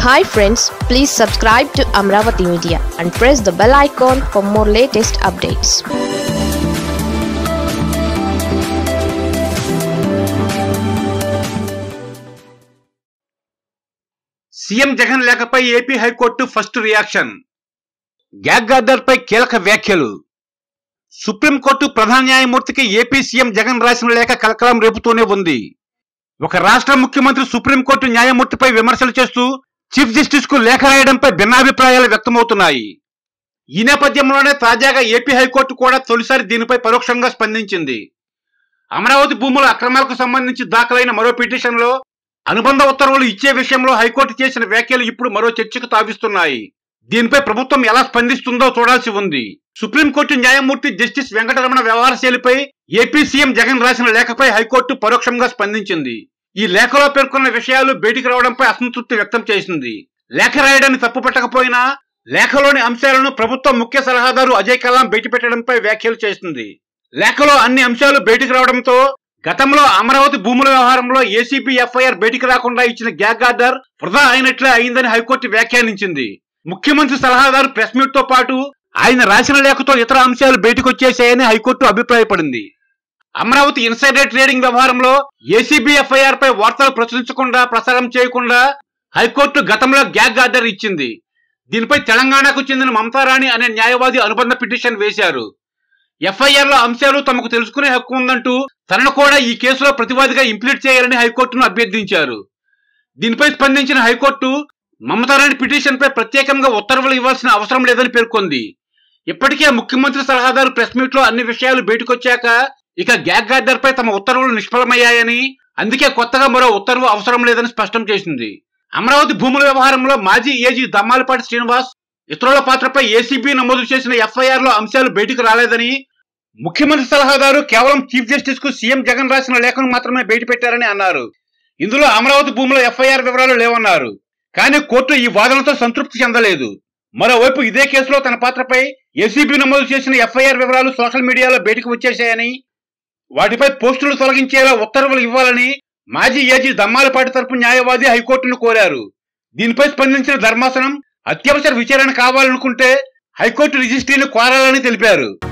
hi friends please subscribe to Amaravati media and press the bell icon for more latest updates CM Jagan లేఖపై AP high court first reaction gag order పై కీలక వ్యాఖ్యలు supreme court ప్రధాన న్యాయమూర్తికి AP CM Jagan రాసిన లేఖ కలకలం రేపుతూనే ఉంది ఒక రాష్ట్ర ముఖ్యమంత్రి సుప్రీంకోర్టు న్యాయమూర్తిపై విమర్శలు చేస్తూ చీఫ్ జస్టిస్ కు లేఖ రాయడంపై భిన్నాభిప్రాయాలు వ్యక్తమవుతున్నాయి ఈ నేపథ్యంలోనే తాజాగా ఏపీ హైకోర్టు కూడా తొలిసారి దీనిపై పరోక్షంగా స్పందించింది అమరావతి భూముల అక్రమాలకు సంబంధించి దాఖలైన మరో పిటిషన్లో అనుబంధ ఉత్తర్వులు ఇచ్చే విషయంలో హైకోర్టు చేసిన వ్యాఖ్యలు ఇప్పుడు మరో చర్చకు తావిస్తున్నాయి దీనిపై ప్రభుత్వం ఎలా స్పందిస్తుందో చూడాల్సి ఉంది సుప్రీంకోర్టు న్యాయమూర్తి జస్టిస్ వెంకటరమణ వ్యవహార శైలిపై ఏపీ సీఎం జగన్ రాసిన లేఖపై హైకోర్టు పరోక్షంగా స్పందించింది ఈ లేఖలో పేర్కొన్న విషయాలు బయటికి రావడంపై అసంతృప్తి వ్యక్తం చేసింది లేఖ రాయడాన్ని తప్పుపట్టకపోయినా లేఖలోని అంశాలను ప్రభుత్వ ముఖ్య సలహాదారు అజయ్ కలాం బయటపెట్టడంపై వ్యాఖ్యలు చేసింది లేఖలో అన్ని అంశాలు బయటికి రావడంతో గతంలో అమరావతి భూముల వ్యవహారంలో ఏసీబీ ఎఫ్ఐఆర్ బయటికి రాకుండా ఇచ్చిన గ్యాగ్ ఆర్డర్ వృధా అయినట్లే అయిందని హైకోర్టు వ్యాఖ్యానించింది ముఖ్యమంత్రి సలహాదారు ప్రెస్ మీట్ తో పాటు ఆయన రాసిన లేఖతో ఇతర అంశాలు బయటకు వచ్చేశాయని హైకోర్టు అభిప్రాయపడింది అమరావతి ఇన్సైడర్ ట్రేడింగ్ వ్యవహారంలో ఏసీబీ ఎఫ్ఐఆర్ పై వార్తలు ప్రచురించకుండా ప్రసారం చేయకుండా హైకోర్టు గతంలో గ్యాగ్ ఆర్డర్ ఇచ్చింది దీనిపై తెలంగాణకు చెందిన మమతారాణి అనే న్యాయవాది అనుబంధ పిటిషన్ వేశారు ఎఫ్ఐఆర్ లో అంశాలు తమకు తెలుసుకునే హక్కు ఉందంటూ తనను కూడా ఈ కేసులో ప్రతివాదిగా ఇంప్లీట్ చేయాలని హైకోర్టును అభ్యర్థించారు దీనిపై స్పందించిన హైకోర్టు మమతారాణి పిటిషన్ పై ప్రత్యేకంగా ఉత్తర్వులు ఇవ్వాల్సిన అవసరం లేదని పేర్కొంది ఇప్పటికే ముఖ్యమంత్రి సలహాదారు ప్రెస్ మీట్ లో అన్ని విషయాలు బయటకొచ్చాక ఇక గ్యాగ్ గార్డర్ పై తమ ఉత్తర్వులు నిష్ఫలమయ్యాయని అందుకే కొత్తగా మరో ఉత్తర్వు అవసరం లేదని స్పష్టం చేసింది అమరావతి భూముల వ్యవహారంలో మాజీ ఏజీ దమ్మాలపాటి శ్రీనివాస్ ఇతరుల పాత్రపై ఏసీబీ నమోదు చేసిన ఎఫ్ఐఆర్ లో అంశాలు బయటకు రాలేదని ముఖ్యమంత్రి సలహాదారు కేవలం చీఫ్ జస్టిస్ కు సీఎం జగన్ రాసిన లేఖను మాత్రమే బయటపెట్టారని అన్నారు ఇందులో అమరావతి భూముల ఎఫ్ఐఆర్ వివరాలు లేవన్నారు కానీ కోర్టు ఈ వాదనతో సంతృప్తి చెందలేదు మరోవైపు ఇదే కేసులో తన పాత్రపై ఏసీబీ నమోదు చేసిన ఎఫ్ఐఆర్ వివరాలు సోషల్ మీడియాలో బయటకు వచ్చేశాయని వాటిపై పోస్టులు తొలగించేలా ఉత్తర్వులు ఇవ్వాలని మాజీ ఏజీ దమ్మాలపాటి తరపు న్యాయవాది హైకోర్టును కోరారు దీనిపై స్పందించిన ధర్మాసనం అత్యవసర విచారణ కావాలనుకుంటే హైకోర్టు రిజిస్ట్రీని కోరాలని తెలిపారు